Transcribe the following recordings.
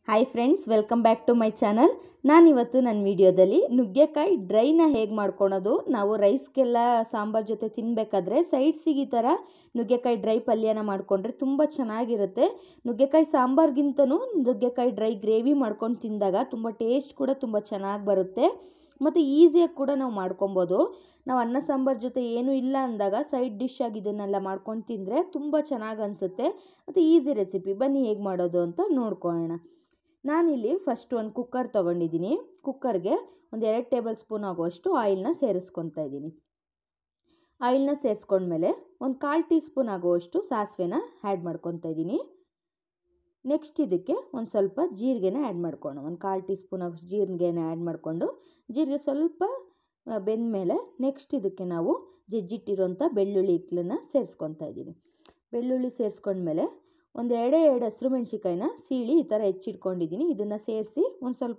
hi friends welcome back to my channel ನಾನಿವತ್ತು ನನ್ನ ವಿಡಿಯೋದಲ್ಲಿ ನುಗ್ಗೆಕಾಯಿ ಡ್ರೈನ ಹೇಗೆ ಮಾಡ್ಕೊಳೋದು ನಾವು ರೈಸ್ಗೆಲ್ಲ ಸಾಂಬಾರ್ ಜೊತೆ ತಿನ್ನಬೇಕಾದ್ರೆ ಸೈಡ್ಸಿಗೆ ಈ ಥರ ನುಗ್ಗೆಕಾಯಿ ಡ್ರೈ ಪಲ್ಯನ ಮಾಡಿಕೊಂಡ್ರೆ ತುಂಬ ಚೆನ್ನಾಗಿರುತ್ತೆ ನುಗ್ಗೆಕಾಯಿ ಸಾಂಬಾರ್ಗಿಂತನೂ ನುಗ್ಗೆಕಾಯಿ ಡ್ರೈ ಗ್ರೇವಿ ಮಾಡ್ಕೊಂಡು ತಿಂದಾಗ ತುಂಬ ಟೇಸ್ಟ್ ಕೂಡ ತುಂಬ ಚೆನ್ನಾಗಿ ಬರುತ್ತೆ ಮತ್ತು ಈಸಿಯಾಗಿ ಕೂಡ ನಾವು ಮಾಡ್ಕೊಬೋದು ನಾವು ಅನ್ನ ಸಾಂಬಾರ್ ಜೊತೆ ಏನೂ ಇಲ್ಲ ಅಂದಾಗ ಸೈಡ್ ಡಿಶ್ ಆಗಿ ಇದನ್ನೆಲ್ಲ ಮಾಡ್ಕೊಂಡು ತಿಂದರೆ ತುಂಬ ಚೆನ್ನಾಗಿ ಅನಿಸುತ್ತೆ ಮತ್ತು ಈಸಿ ರೆಸಿಪಿ ಬನ್ನಿ ಹೇಗೆ ಮಾಡೋದು ಅಂತ ನೋಡ್ಕೊಳ್ಳೋಣ ನಾನಿಲ್ಲಿ ಫಸ್ಟ್ ಒಂದು ಕುಕ್ಕರ್ ತೊಗೊಂಡಿದ್ದೀನಿ ಕುಕ್ಕರ್ಗೆ ಒಂದು ಎರಡು ಟೇಬಲ್ ಸ್ಪೂನ್ ಆಗುವಷ್ಟು ಆಯಿಲ್ನ ಸೇರಿಸ್ಕೊತಾ ಇದ್ದೀನಿ ಆಯಿಲ್ನ ಸೇರಿಸ್ಕೊಂಡ್ಮೇಲೆ ಒಂದು ಕಾಲು ಟೀ ಸ್ಪೂನ್ ಆಗುವಷ್ಟು ಸಾಸಿವೆನ ಆ್ಯಡ್ ಮಾಡ್ಕೊತಾ ಇದ್ದೀನಿ ನೆಕ್ಸ್ಟ್ ಇದಕ್ಕೆ ಒಂದು ಸ್ವಲ್ಪ ಜೀರಿಗೆನ ಆ್ಯಡ್ ಮಾಡ್ಕೊಂಡು ಒಂದು ಕಾಲು ಟೀ ಸ್ಪೂನ್ ಆಗೋಷ್ಟು ಜೀರಿಗೆನ ಆ್ಯಡ್ ಮಾಡಿಕೊಂಡು ಜೀರಿಗೆ ಸ್ವಲ್ಪ ಬೆಂದ ಮೇಲೆ ನೆಕ್ಸ್ಟ್ ಇದಕ್ಕೆ ನಾವು ಜಜ್ಜಿಟ್ಟಿರೋಂಥ ಬೆಳ್ಳುಳ್ಳಿ ಇಕ್ಲನ್ನ ಸೇರಿಸ್ಕೊತಾ ಇದ್ದೀನಿ ಬೆಳ್ಳುಳ್ಳಿ ಸೇರಿಸ್ಕೊಂಡ್ಮೇಲೆ ಒಂದು ಎರಡೇ ಎರಡು ಹಸಿರು ಮೆಣಸಿಕಾಯಿನ ಸೀಳಿ ಈ ಥರ ಹೆಚ್ಚಿಟ್ಕೊಂಡಿದ್ದೀನಿ ಇದನ್ನು ಸೇರಿಸಿ ಒಂದು ಸ್ವಲ್ಪ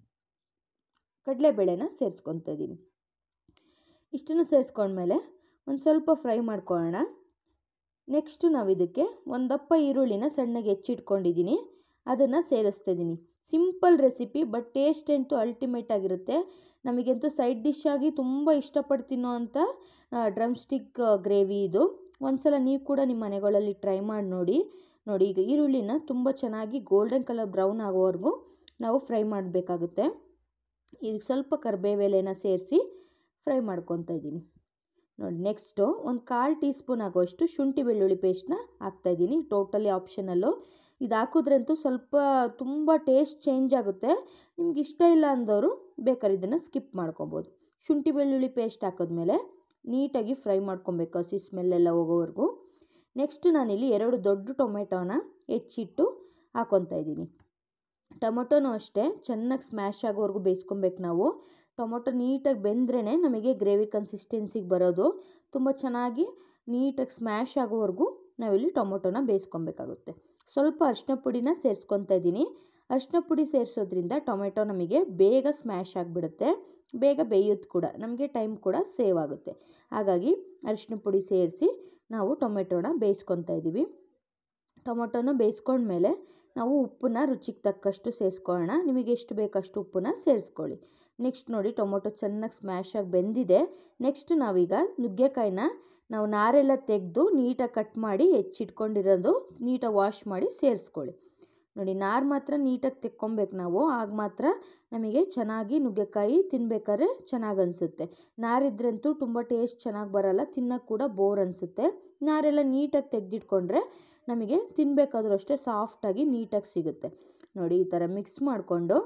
ಕಡಲೆಬೇಳೆನ ಸೇರಿಸ್ಕೊತಾ ಇದ್ದೀನಿ ಇಷ್ಟನ್ನು ಸೇರಿಸ್ಕೊಂಡ್ಮೇಲೆ ಒಂದು ಸ್ವಲ್ಪ ಫ್ರೈ ಮಾಡ್ಕೊಳ್ಳೋಣ ನೆಕ್ಸ್ಟು ನಾವು ಇದಕ್ಕೆ ಒಂದು ದಪ್ಪ ಈರುಳ್ಳಿನ ಸಣ್ಣಗೆ ಹೆಚ್ಚಿಟ್ಕೊಂಡಿದ್ದೀನಿ ಅದನ್ನು ಸೇರಿಸ್ತಾ ಇದ್ದೀನಿ ಸಿಂಪಲ್ ರೆಸಿಪಿ ಬಟ್ ಟೇಸ್ಟ್ ಅಂತೂ ಅಲ್ಟಿಮೇಟ್ ಆಗಿರುತ್ತೆ ನಮಗಂತೂ ಸೈಡ್ ಡಿಶ್ ಆಗಿ ತುಂಬ ಇಷ್ಟಪಟ್ಟು ತಿನ್ನೋ ಅಂಥ ಡ್ರಮ್ ಸ್ಟಿಕ್ ಗ್ರೇವಿ ಇದು ಒಂದ್ಸಲ ನೀವು ಕೂಡ ನಿಮ್ಮ ಮನೆಗಳಲ್ಲಿ ಟ್ರೈ ಮಾಡಿ ನೋಡಿ ನೋಡಿ ಈಗ ಈರುಳ್ಳಿನ ತುಂಬ ಚೆನ್ನಾಗಿ ಗೋಲ್ಡನ್ ಕಲರ್ ಬ್ರೌನ್ ಆಗೋವರೆಗೂ ನಾವು ಫ್ರೈ ಮಾಡಬೇಕಾಗುತ್ತೆ ಈಗ ಸ್ವಲ್ಪ ಕರಿಬೇವೆಲೆನ ಸೇರಿಸಿ ಫ್ರೈ ಮಾಡ್ಕೊತಾ ಇದ್ದೀನಿ ನೋಡಿ ನೆಕ್ಸ್ಟು ಒಂದು ಕಾಲು ಟೀ ಸ್ಪೂನ್ ಆಗೋಷ್ಟು ಶುಂಠಿ ಬೆಳ್ಳುಳ್ಳಿ ಪೇಸ್ಟ್ನ ಹಾಕ್ತಾಯಿದ್ದೀನಿ ಟೋಟಲಿ ಆಪ್ಷನಲ್ಲು ಇದು ಹಾಕಿದ್ರಂತೂ ಸ್ವಲ್ಪ ತುಂಬ ಟೇಸ್ಟ್ ಚೇಂಜ್ ಆಗುತ್ತೆ ನಿಮ್ಗೆ ಇಷ್ಟ ಇಲ್ಲ ಅಂದವರು ಬೇಕಾದ್ರೆ ಇದನ್ನು ಸ್ಕಿಪ್ ಮಾಡ್ಕೊಬೋದು ಶುಂಠಿ ಬೆಳ್ಳುಳ್ಳಿ ಪೇಸ್ಟ್ ಹಾಕಿದ್ಮೇಲೆ ನೀಟಾಗಿ ಫ್ರೈ ಮಾಡ್ಕೊಬೇಕು ಹಸಿ ಸ್ಮೆಲ್ಲೆಲ್ಲ ಹೋಗೋವರೆಗೂ ನೆಕ್ಸ್ಟ್ ನಾನಿಲ್ಲಿ ಎರಡು ದೊಡ್ಡ ಟೊಮೆಟೊನ ಹೆಚ್ಚಿಟ್ಟು ಹಾಕ್ಕೊತಾ ಇದ್ದೀನಿ ಟೊಮೊಟೊನೂ ಅಷ್ಟೇ ಚೆನ್ನಾಗಿ ಸ್ಮ್ಯಾಶ್ ಆಗೋವರೆಗೂ ಬೇಯಿಸ್ಕೊಬೇಕು ನಾವು ಟೊಮೊಟೊ ನೀಟಾಗಿ ಬೆಂದ್ರೇ ನಮಗೆ ಗ್ರೇವಿ ಕನ್ಸಿಸ್ಟೆನ್ಸಿಗೆ ಬರೋದು ತುಂಬ ಚೆನ್ನಾಗಿ ನೀಟಾಗಿ ಸ್ಮ್ಯಾಶ್ ಆಗೋವರೆಗೂ ನಾವಿಲ್ಲಿ ಟೊಮೊಟೊನ ಬೇಯಿಸ್ಕೊಬೇಕಾಗುತ್ತೆ ಸ್ವಲ್ಪ ಅರಿಶಿನ ಪುಡಿನ ಸೇರಿಸ್ಕೊತಾ ಇದ್ದೀನಿ ಅರಿಶಿನ ಪುಡಿ ಸೇರಿಸೋದ್ರಿಂದ ಟೊಮೆಟೊ ನಮಗೆ ಬೇಗ ಸ್ಮ್ಯಾಶ್ ಆಗಿಬಿಡುತ್ತೆ ಬೇಗ ಬೇಯೋದು ಕೂಡ ನಮಗೆ ಟೈಮ್ ಕೂಡ ಸೇವ್ ಆಗುತ್ತೆ ಹಾಗಾಗಿ ಅರಿಶಿನ ಪುಡಿ ಸೇರಿಸಿ ನಾವು ಟೊಮೆಟೊನ ಬೇಯಿಸ್ಕೊತಾ ಇದ್ದೀವಿ ಟೊಮೊಟೊನ ಬೇಯಿಸ್ಕೊಂಡ್ಮೇಲೆ ನಾವು ಉಪ್ಪನ್ನ ರುಚಿಗೆ ತಕ್ಕಷ್ಟು ಸೇರಿಸ್ಕೊಳ್ಳೋಣ ನಿಮಗೆ ಎಷ್ಟು ಬೇಕಷ್ಟು ಉಪ್ಪನ್ನ ಸೇರಿಸ್ಕೊಳ್ಳಿ ನೆಕ್ಸ್ಟ್ ನೋಡಿ ಟೊಮೊಟೊ ಚೆನ್ನಾಗಿ ಸ್ಮ್ಯಾಶ್ ಆಗಿ ಬೆಂದಿದೆ ನೆಕ್ಸ್ಟ್ ನಾವೀಗ ನುಗ್ಗೆಕಾಯಿನ ನಾವು ನಾರೆಲ್ಲ ತೆಗೆದು ನೀಟಾಗಿ ಕಟ್ ಮಾಡಿ ಹೆಚ್ಚಿಟ್ಕೊಂಡಿರೋದು ನೀಟಾಗಿ ವಾಶ್ ಮಾಡಿ ಸೇರಿಸ್ಕೊಳ್ಳಿ ನೋಡಿ ನಾರು ಮಾತ್ರ ನೀಟಾಗಿ ತೆಕ್ಕೊಬೇಕು ನಾವು ಆಗ ಮಾತ್ರ ನಮಗೆ ಚೆನ್ನಾಗಿ ನುಗ್ಗೆಕಾಯಿ ತಿನ್ಬೇಕಾದ್ರೆ ಚೆನ್ನಾಗಿ ಅನಿಸುತ್ತೆ ನಾರಿದ್ರಂತೂ ತುಂಬ ಟೇಸ್ಟ್ ಚೆನ್ನಾಗಿ ಬರೋಲ್ಲ ತಿನ್ನೋಕ್ಕೆ ಕೂಡ ಬೋರ್ ಅನಿಸುತ್ತೆ ನಾರೆಲ್ಲ ನೀಟಾಗಿ ತೆಗೆದಿಟ್ಕೊಂಡ್ರೆ ನಮಗೆ ತಿನ್ನಬೇಕಾದ್ರೂ ಅಷ್ಟೇ ಸಾಫ್ಟಾಗಿ ನೀಟಾಗಿ ಸಿಗುತ್ತೆ ನೋಡಿ ಈ ಥರ ಮಿಕ್ಸ್ ಮಾಡಿಕೊಂಡು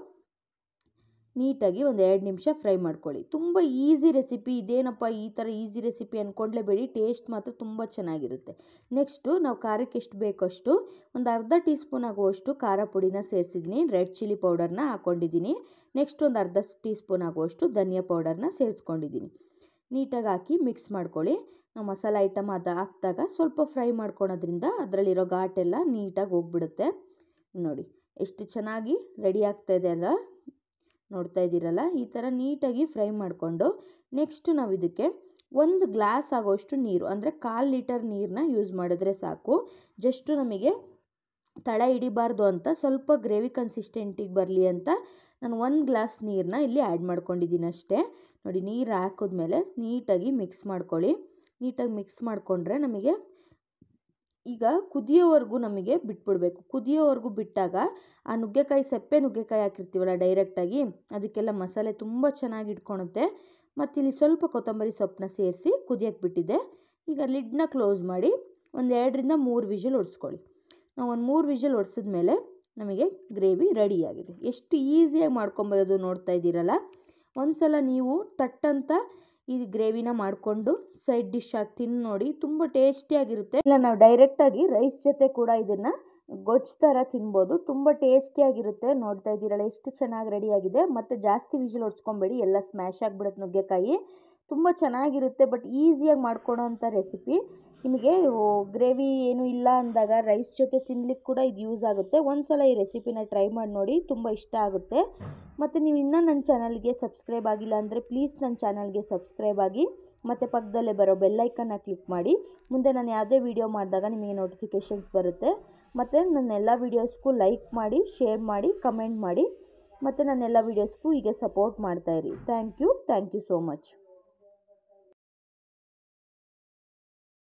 ನೀಟಾಗಿ ಒಂದು ಎರಡು ನಿಮಿಷ ಫ್ರೈ ಮಾಡ್ಕೊಳ್ಳಿ ತುಂಬ ಈಸಿ ರೆಸಿಪಿ ಇದೇನಪ್ಪ ಈ ಥರ ಈಸಿ ರೆಸಿಪಿ ಅಂದ್ಕೊಂಡ್ಲೇಬೇಡಿ ಟೇಸ್ಟ್ ಮಾತ್ರ ತುಂಬ ಚೆನ್ನಾಗಿರುತ್ತೆ ನೆಕ್ಸ್ಟು ನಾವು ಖಾರಕ್ಕೆ ಎಷ್ಟು ಬೇಕಷ್ಟು ಒಂದು ಅರ್ಧ ಟೀ ಸ್ಪೂನ್ ಆಗುವಷ್ಟು ಖಾರ ಪುಡಿನ ಸೇರಿಸಿದ್ದೀನಿ ರೆಡ್ ಚಿಲ್ಲಿ ಪೌಡರ್ನ ಹಾಕ್ಕೊಂಡಿದ್ದೀನಿ ನೆಕ್ಸ್ಟ್ ಒಂದು ಅರ್ಧ ಟೀ ಸ್ಪೂನ್ ಆಗುವಷ್ಟು ಧನಿಯಾ ಪೌಡರ್ನ ಸೇರಿಸ್ಕೊಂಡಿದ್ದೀನಿ ನೀಟಾಗಿ ಹಾಕಿ ಮಿಕ್ಸ್ ಮಾಡ್ಕೊಳ್ಳಿ ನಾವು ಮಸಾಲೆ ಐಟಮ್ ಅದು ಹಾಕಿದಾಗ ಸ್ವಲ್ಪ ಫ್ರೈ ಮಾಡ್ಕೊಳೋದ್ರಿಂದ ಅದರಲ್ಲಿರೋ ಘಾಟೆಲ್ಲ ನೀಟಾಗಿ ಹೋಗ್ಬಿಡುತ್ತೆ ನೋಡಿ ಎಷ್ಟು ಚೆನ್ನಾಗಿ ರೆಡಿ ಆಗ್ತಾಯಿದೆ ಅಲ್ಲ ನೋಡ್ತಾ ಇದ್ದೀರಲ್ಲ ಈ ಥರ ನೀಟಾಗಿ ಫ್ರೈ ಮಾಡಿಕೊಂಡು ನೆಕ್ಸ್ಟ್ ನಾವು ಇದಕ್ಕೆ ಒಂದು ಗ್ಲಾಸ್ ಆಗೋಷ್ಟು ನೀರು ಅಂದರೆ ಕಾಲು ಲೀಟರ್ ನೀರನ್ನ ಯೂಸ್ ಮಾಡಿದ್ರೆ ಸಾಕು ಜಸ್ಟು ನಮಗೆ ತಳ ಹಿಡಿಬಾರ್ದು ಅಂತ ಸ್ವಲ್ಪ ಗ್ರೇವಿ ಕನ್ಸಿಸ್ಟೆಂಟಿಗೆ ಬರಲಿ ಅಂತ ನಾನು ಒಂದು ಗ್ಲಾಸ್ ನೀರನ್ನ ಇಲ್ಲಿ ಆ್ಯಡ್ ಮಾಡ್ಕೊಂಡಿದ್ದೀನಿ ಅಷ್ಟೇ ನೋಡಿ ನೀರು ಹಾಕಿದ್ಮೇಲೆ ನೀಟಾಗಿ ಮಿಕ್ಸ್ ಮಾಡ್ಕೊಳ್ಳಿ ನೀಟಾಗಿ ಮಿಕ್ಸ್ ಮಾಡಿಕೊಂಡ್ರೆ ನಮಗೆ ಈಗ ಕುದಿಯೋವರೆಗೂ ನಮಗೆ ಬಿಟ್ಬಿಡಬೇಕು ಕುದಿಯೋವರೆಗೂ ಬಿಟ್ಟಾಗ ಆ ನುಗ್ಗೆಕಾಯಿ ಸಪ್ಪೆ ನುಗ್ಗೆಕಾಯಿ ಹಾಕಿರ್ತೀವಲ್ಲ ಡೈರೆಕ್ಟಾಗಿ ಅದಕ್ಕೆಲ್ಲ ಮಸಾಲೆ ತುಂಬ ಚೆನ್ನಾಗಿ ಇಟ್ಕೊಳುತ್ತೆ ಮತ್ತು ಇಲ್ಲಿ ಸ್ವಲ್ಪ ಕೊತ್ತಂಬರಿ ಸೊಪ್ಪನ್ನ ಸೇರಿಸಿ ಕುದಿಯೋಕ್ಕೆ ಬಿಟ್ಟಿದ್ದೆ ಈಗ ಲಿಡ್ನ ಕ್ಲೋಸ್ ಮಾಡಿ ಒಂದು ಎರಡರಿಂದ ಮೂರು ವಿಷಲ್ ಹೊಡ್ಸ್ಕೊಳ್ಳಿ ನಾವು ಒಂದು ಮೂರು ವಿಷಲ್ ಹೊಡ್ಸಿದ್ಮೇಲೆ ನಮಗೆ ಗ್ರೇವಿ ರೆಡಿಯಾಗಿದೆ ಎಷ್ಟು ಈಸಿಯಾಗಿ ಮಾಡ್ಕೊಬೋದು ನೋಡ್ತಾ ಇದ್ದೀರಲ್ಲ ಒಂದು ಸಲ ನೀವು ತಟ್ಟಂತ ಈ ಗ್ರೇವಿನ ಮಾಡಿಕೊಂಡು ಸೈಡ್ ಡಿಶ್ ಆಗಿ ತಿಂದು ನೋಡಿ ತುಂಬ ಟೇಸ್ಟಿಯಾಗಿರುತ್ತೆ ಇಲ್ಲ ನಾವು ಡೈರೆಕ್ಟಾಗಿ ರೈಸ್ ಜೊತೆ ಕೂಡ ಇದನ್ನು ಗೊಜ್ಜು ಥರ ತಿನ್ಬೋದು ತುಂಬ ಟೇಸ್ಟಿಯಾಗಿರುತ್ತೆ ನೋಡ್ತಾ ಇದ್ದೀರಲ್ಲ ಎಷ್ಟು ಚೆನ್ನಾಗಿ ರೆಡಿಯಾಗಿದೆ ಮತ್ತು ಜಾಸ್ತಿ ವಿಜಿಲ್ ಹೊಡ್ಸ್ಕೊಬೇಡಿ ಎಲ್ಲ ಸ್ಮ್ಯಾಶ್ ಆಗಿಬಿಡುತ್ತೆ ನುಗ್ಗೆಕಾಯಿ ತುಂಬ ಚೆನ್ನಾಗಿರುತ್ತೆ ಬಟ್ ಈಸಿಯಾಗಿ ಮಾಡ್ಕೊಳೋ ಅಂಥ ರೆಸಿಪಿ ನಿಮಗೆ ಗ್ರೇವಿ ಏನು ಇಲ್ಲ ಅಂದಾಗ ರೈಸ್ ಜೊತೆ ತಿನ್ಲಿಕ್ಕೆ ಕೂಡ ಇದು ಯೂಸ್ ಆಗುತ್ತೆ ಒಂದು ಸಲ ಈ ರೆಸಿಪಿನ ಟ್ರೈ ಮಾಡಿ ನೋಡಿ ತುಂಬ ಇಷ್ಟ ಆಗುತ್ತೆ ಮತ್ತು ನೀವು ಇನ್ನೂ ನನ್ನ ಚಾನಲ್ಗೆ ಸಬ್ಸ್ಕ್ರೈಬ್ ಆಗಿಲ್ಲ ಅಂದರೆ ಪ್ಲೀಸ್ ನನ್ನ ಚಾನಲ್ಗೆ ಸಬ್ಸ್ಕ್ರೈಬ್ ಆಗಿ ಮತ್ತು ಪಕ್ಕದಲ್ಲೇ ಬರೋ ಬೆಲ್ಲೈಕನ್ನ ಕ್ಲಿಕ್ ಮಾಡಿ ಮುಂದೆ ನಾನು ಯಾವುದೇ ವೀಡಿಯೋ ಮಾಡಿದಾಗ ನಿಮಗೆ ನೋಟಿಫಿಕೇಷನ್ಸ್ ಬರುತ್ತೆ ಮತ್ತು ನನ್ನ ಎಲ್ಲ ವೀಡಿಯೋಸ್ಗೂ ಲೈಕ್ ಮಾಡಿ ಶೇರ್ ಮಾಡಿ ಕಮೆಂಟ್ ಮಾಡಿ ಮತ್ತು ನನ್ನ ಎಲ್ಲ ವೀಡಿಯೋಸ್ಗೂ ಹೀಗೆ ಸಪೋರ್ಟ್ ಮಾಡ್ತಾಯಿರಿ thank you thank you so much